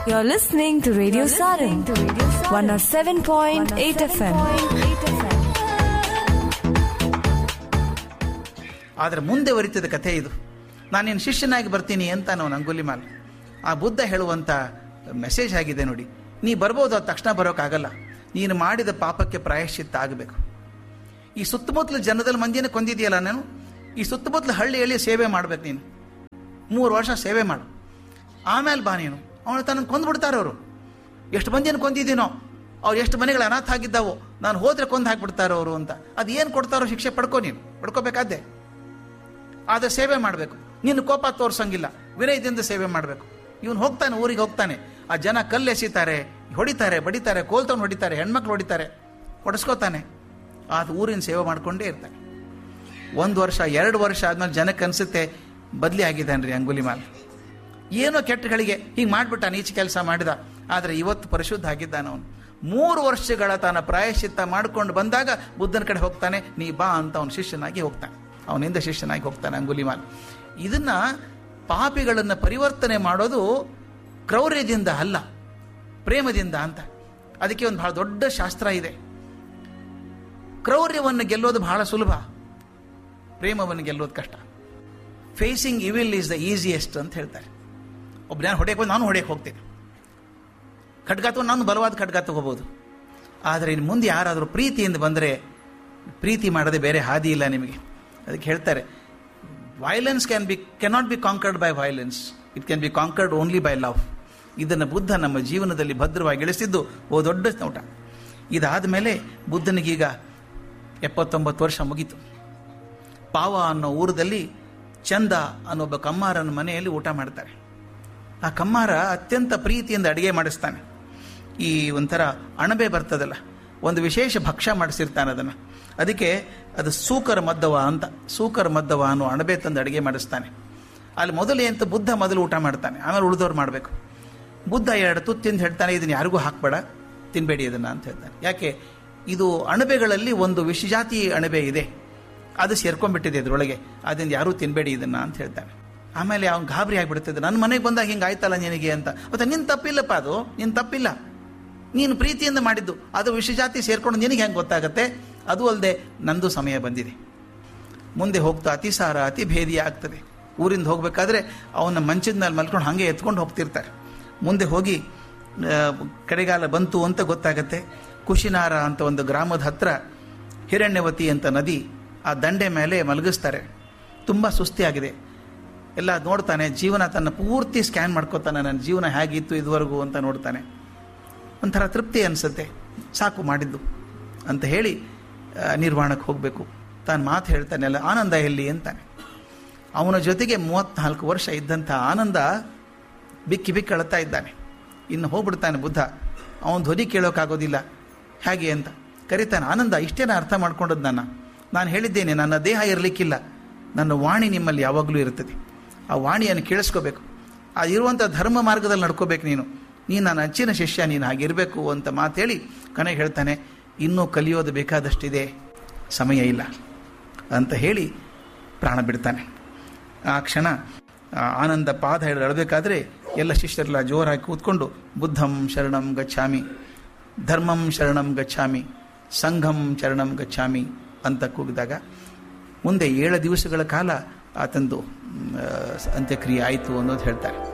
You're listening to Radio Sarin, 107.8 FM. ಆದರೆ ಮುಂದೆ ವರಿತದ ಕಥೆ ಇದು ನಾನೇನು ಶಿಷ್ಯನಾಗಿ ಬರ್ತೀನಿ ಅಂತ ಅವನು ಅಂಗುಲಿಮಾಲ್ ಆ ಬುದ್ಧ ಹೇಳುವಂಥ ಮೆಸೇಜ್ ಆಗಿದೆ ನೋಡಿ ನೀ ಬರ್ಬೋದು ಅದು ತಕ್ಷಣ ಬರೋಕ್ಕಾಗಲ್ಲ ನೀನು ಮಾಡಿದ ಪಾಪಕ್ಕೆ ಪ್ರಾಯಶ್ಚಿತ್ತ ಆಗಬೇಕು ಈ ಸುತ್ತಮುತ್ತಲ ಜನದಲ್ಲಿ ಮಂದಿನ ಕೊಂದಿದೆಯಲ್ಲ ನಾನು ಈ ಸುತ್ತಮುತ್ತಲ ಹಳ್ಳಿಯಲ್ಲಿ ಸೇವೆ ಮಾಡ್ಬೇಕು ನೀನು ಮೂರು ವರ್ಷ ಸೇವೆ ಮಾಡು ಆಮೇಲೆ ಬಾ ನೀನು ಅವನು ತನ್ನ ಕೊಂದ್ಬಿಡ್ತಾರೆ ಅವರು ಎಷ್ಟು ಮಂದಿನ ಕೊಂದಿದ್ದೀನೋ ಅವ್ರು ಎಷ್ಟು ಮನೆಗಳು ಅನಾಥ ಆಗಿದ್ದಾವೋ ನಾನು ಹೋದ್ರೆ ಕೊಂದು ಹಾಕ್ಬಿಡ್ತಾರೋ ಅವರು ಅಂತ ಅದು ಏನು ಕೊಡ್ತಾರೋ ಶಿಕ್ಷೆ ಪಡ್ಕೋ ನೀನು ಪಡ್ಕೋಬೇಕಾದ್ದೆ ಆದರೆ ಸೇವೆ ಮಾಡಬೇಕು ನೀನು ಕೋಪ ತೋರ್ಸಂಗಿಲ್ಲ ವಿನಯದಿಂದ ಸೇವೆ ಮಾಡಬೇಕು ಇವನು ಹೋಗ್ತಾನೆ ಊರಿಗೆ ಹೋಗ್ತಾನೆ ಆ ಜನ ಕಲ್ಲು ಎಸಿತಾರೆ ಹೊಡಿತಾರೆ ಬಡಿತಾರೆ ಕೋಲ್ತವ್ನು ಹೊಡಿತಾರೆ ಹೆಣ್ಮಕ್ಳು ಹೊಡಿತಾರೆ ಹೊಡೆಸ್ಕೋತಾನೆ ಆದ ಊರಿನ ಸೇವೆ ಮಾಡ್ಕೊಂಡೇ ಇರ್ತಾನೆ ಒಂದು ವರ್ಷ ಎರಡು ವರ್ಷ ಆದ್ಮೇಲೆ ಜನಕ್ಕೆ ಅನಿಸುತ್ತೆ ಬದಲಿ ಆಗಿದ್ದಾನೆ ರೀ ಅಂಗುಲಿಮಾಲ್ ಏನೋ ಕೆಟ್ಟಗಳಿಗೆ ಹೀಗೆ ಮಾಡಿಬಿಟ್ಟ ನೀಚ ಕೆಲಸ ಮಾಡಿದ ಆದರೆ ಇವತ್ತು ಪರಿಶುದ್ಧ ಆಗಿದ್ದಾನ ಅವನು ಮೂರು ವರ್ಷಗಳ ತನ್ನ ಪ್ರಾಯಶ್ಚಿತ್ತ ಮಾಡ್ಕೊಂಡು ಬಂದಾಗ ಬುದ್ಧನ ಕಡೆ ಹೋಗ್ತಾನೆ ನೀ ಬಾ ಅಂತ ಅವನ ಶಿಷ್ಯನಾಗಿ ಹೋಗ್ತಾನೆ ಅವನಿಂದ ಶಿಷ್ಯನಾಗಿ ಹೋಗ್ತಾನೆ ಅಂಗುಲಿಮಾಲ್ ಇದನ್ನ ಪಾಪಿಗಳನ್ನು ಪರಿವರ್ತನೆ ಮಾಡೋದು ಕ್ರೌರ್ಯದಿಂದ ಅಲ್ಲ ಪ್ರೇಮದಿಂದ ಅಂತ ಅದಕ್ಕೆ ಒಂದು ಬಹಳ ದೊಡ್ಡ ಶಾಸ್ತ್ರ ಇದೆ ಕ್ರೌರ್ಯವನ್ನು ಗೆಲ್ಲೋದು ಬಹಳ ಸುಲಭ ಪ್ರೇಮವನ್ನು ಗೆಲ್ಲೋದು ಕಷ್ಟ facing evil is the easiest ಅಂತ ಹೇಳ್ತಾರೆ ಒಬ್ಬ ನಾನು ಹೊಡೆಯಕ್ಕೆ ಬಂದು ನಾನು ಹೊಡೆಯಕ್ಕೆ ಹೋಗ್ತೇನೆ ಖಡ್ಗ ತಗೊಂಡು ನಾನು ಬಲವಾದ ಖಡ್ಗ ತಗೋಬೋದು ಆದರೆ ಇನ್ನು ಮುಂದೆ ಯಾರಾದರೂ ಪ್ರೀತಿಯಿಂದ ಬಂದರೆ ಪ್ರೀತಿ ಮಾಡದೆ ಬೇರೆ ಹಾದಿ ಇಲ್ಲ ನಿಮಗೆ ಅದಕ್ಕೆ ಹೇಳ್ತಾರೆ violence can be cannot be conquered by violence it can be conquered only by love ಇದನ್ನು ಬುದ್ಧ ನಮ್ಮ ಜೀವನದಲ್ಲಿ ಭದ್ರವಾಗಿ ಇಳಿಸಿದ್ದು ಓ ದೊಡ್ಡ ನೋಟ ಇದಾದ ಮೇಲೆ ಬುದ್ಧನಿಗೀಗ ಎಪ್ಪತ್ತೊಂಬತ್ತು ವರ್ಷ ಮುಗೀತು ಪಾವ ಅನ್ನೋ ಊರದಲ್ಲಿ ಚಂದ ಅನ್ನೊಬ್ಬ ಕಮ್ಮಾರನ ಮನೆಯಲ್ಲಿ ಊಟ ಮಾಡ್ತಾರೆ ಆ ಕಮ್ಮಾರ ಅತ್ಯಂತ ಪ್ರೀತಿಯಿಂದ ಅಡುಗೆ ಮಾಡಿಸ್ತಾನೆ ಈ ಒಂಥರ ಅಣಬೆ ಬರ್ತದಲ್ಲ ಒಂದು ವಿಶೇಷ ಭಕ್ಷ್ಯ ಮಾಡಿಸಿರ್ತಾನೆ ಅದನ್ನು ಅದಕ್ಕೆ ಅದು ಸೂಕರ ಮದ್ದವ ಅಂತ ಸೂಕರ ಮದ್ದವ ಅನ್ನೋ ಅಣಬೆ ತಂದು ಅಡುಗೆ ಮಾಡಿಸ್ತಾನೆ ಅಲ್ಲಿ ಮೊದಲೇ ಅಂತ ಬುದ್ಧ ಮೊದಲು ಊಟ ಮಾಡ್ತಾನೆ ಆಮೇಲೆ ಉಳಿದವ್ರು ಮಾಡಬೇಕು ಬುದ್ಧ ಎರಡು ತುತ್ತಿಂದ ಹೇಳ್ತಾನೆ ಇದನ್ನು ಯಾರಿಗೂ ಹಾಕಬೇಡ ತಿನ್ಬೇಡಿ ಇದನ್ನು ಅಂತ ಹೇಳ್ತಾನೆ ಯಾಕೆ ಇದು ಅಣಬೆಗಳಲ್ಲಿ ಒಂದು ವಿಷಜಾತಿ ಅಣಬೆ ಇದೆ ಅದು ಸೇರ್ಕೊಂಡ್ಬಿಟ್ಟಿದೆ ಇದ್ರೊಳಗೆ ಅದರಿಂದ ಯಾರೂ ತಿನ್ಬೇಡಿ ಇದನ್ನು ಅಂತ ಹೇಳ್ತಾನೆ ಆಮೇಲೆ ಅವ್ನು ಗಾಬರಿ ಆಗಿಬಿಡ್ತದೆ ನನ್ನ ಮನೆಗೆ ಬಂದಾಗ ಹಿಂಗೆ ಆಯ್ತಲ್ಲ ನಿನಗೆ ಅಂತ ಮತ್ತೆ ನಿನ್ನ ತಪ್ಪಿಲ್ಲಪ್ಪ ಅದು ನಿನ್ನ ತಪ್ಪಿಲ್ಲ ನೀನು ಪ್ರೀತಿಯಿಂದ ಮಾಡಿದ್ದು ಅದು ವಿಷಜಾತಿ ಸೇರ್ಕೊಂಡು ನಿನಗೆ ಹೆಂಗೆ ಗೊತ್ತಾಗತ್ತೆ ಅದು ಅಲ್ಲದೆ ನಂದು ಸಮಯ ಬಂದಿದೆ ಮುಂದೆ ಹೋಗ್ತಾ ಅತಿಸಾರ ಅತಿ ಭೇದಿ ಆಗ್ತದೆ ಊರಿಂದ ಹೋಗಬೇಕಾದ್ರೆ ಅವನ ಮಂಚದ ಮೇಲೆ ಮಲ್ಕೊಂಡು ಹಾಗೆ ಎತ್ಕೊಂಡು ಹೋಗ್ತಿರ್ತಾರೆ ಮುಂದೆ ಹೋಗಿ ಆ, ಕಡೆಗಾಲ ಬಂತು ಅಂತ ಗೊತ್ತಾಗತ್ತೆ ಕುಶಿನಾರ ಅಂತ ಒಂದು ಗ್ರಾಮದ ಹತ್ರ ಹಿರಣ್ಯವತಿ ಅಂತ ನದಿ ಆ ದಂಡೆ ಮೇಲೆ ಮಲಗಿಸ್ತಾರೆ ತುಂಬ ಸುಸ್ತಿಯಾಗಿದೆ ಎಲ್ಲ ನೋಡ್ತಾನೆ ಜೀವನ ತನ್ನ ಪೂರ್ತಿ ಸ್ಕ್ಯಾನ್ ಮಾಡ್ಕೋತಾನೆ ನನ್ನ ಜೀವನ ಹೇಗಿತ್ತು ಇದುವರೆಗೂ ಅಂತ ನೋಡ್ತಾನೆ ಒಂಥರ ತೃಪ್ತಿ ಅನಿಸುತ್ತೆ ಸಾಕು ಮಾಡಿದ್ದು ಅಂತ ಹೇಳಿ ಆ, ನಿರ್ವಾಣಕ್ಕೆ ಹೋಗಬೇಕು ತಾನು ಮಾತು ಹೇಳ್ತಾನೆ ಅಲ್ಲ ಆನಂದ ಎಲ್ಲಿ ಅಂತಾನೆ ಅವನ ಜೊತೆಗೆ ಮೂವತ್ತ್ನಾಲ್ಕು ವರ್ಷ ಇದ್ದಂಥ ಆನಂದ ಬಿಕ್ಕಿ ಬಿಕ್ಕಿ ಅಳ್ತಾ ಇದ್ದಾನೆ ಇನ್ನು ಹೋಗ್ಬಿಡ್ತಾನೆ ಬುದ್ಧ ಅವನ ಧ್ವನಿ ಕೇಳೋಕ್ಕಾಗೋದಿಲ್ಲ ಹೇಗೆ ಅಂತ ಕರೀತಾನೆ ಆನಂದ ಇಷ್ಟೇನ ಅರ್ಥ ಮಾಡ್ಕೊಂಡದ್ದು ನನ್ನ ನಾನು ಹೇಳಿದ್ದೇನೆ ನನ್ನ ದೇಹ ಇರಲಿಕ್ಕಿಲ್ಲ ನನ್ನ ವಾಣಿ ನಿಮ್ಮಲ್ಲಿ ಯಾವಾಗಲೂ ಇರ್ತದೆ ಆ ವಾಣಿಯನ್ನು ಕೇಳಿಸ್ಕೋಬೇಕು ಅದಿರುವಂಥ ಧರ್ಮ ಮಾರ್ಗದಲ್ಲಿ ನಡ್ಕೋಬೇಕು ನೀನು ನೀನು ನನ್ನ ಅಚ್ಚಿನ ಶಿಷ್ಯ ನೀನು ಹಾಗಿರಬೇಕು ಅಂತ ಮಾತೇಳಿ ಕೊನೆಗೆ ಹೇಳ್ತಾನೆ ಇನ್ನೂ ಕಲಿಯೋದು ಬೇಕಾದಷ್ಟಿದೆ ಸಮಯ ಇಲ್ಲ ಅಂತ ಹೇಳಿ ಪ್ರಾಣ ಬಿಡ್ತಾನೆ ಆ ಕ್ಷಣ ಆ ಆನಂದ ಪಾದ ಹಿಡಿದು ಅಳಬೇಕಾದ್ರೆ ಎಲ್ಲ ಶಿಷ್ಯರೆಲ್ಲ ಜೋರಾಗಿ ಕೂತ್ಕೊಂಡು ಬುದ್ಧಂ ಶರಣಂ ಗಚ್ಛಾಮಿ ಧರ್ಮಂ ಶರಣಂ ಗಚ್ಛಾಮಿ ಸಂಘಂ ಶರಣಂ ಗಚ್ಛಾಮಿ ಅಂತ ಕೂಗಿದಾಗ ಮುಂದೆ ಏಳು ದಿವಸಗಳ ಕಾಲ ಆತಂದು ಮ್, ಆ, ಅಂತ್ಯಕ್ರಿಯೆ ಆಯಿತು ಅನ್ನೋದು ಹೇಳ್ತಾರೆ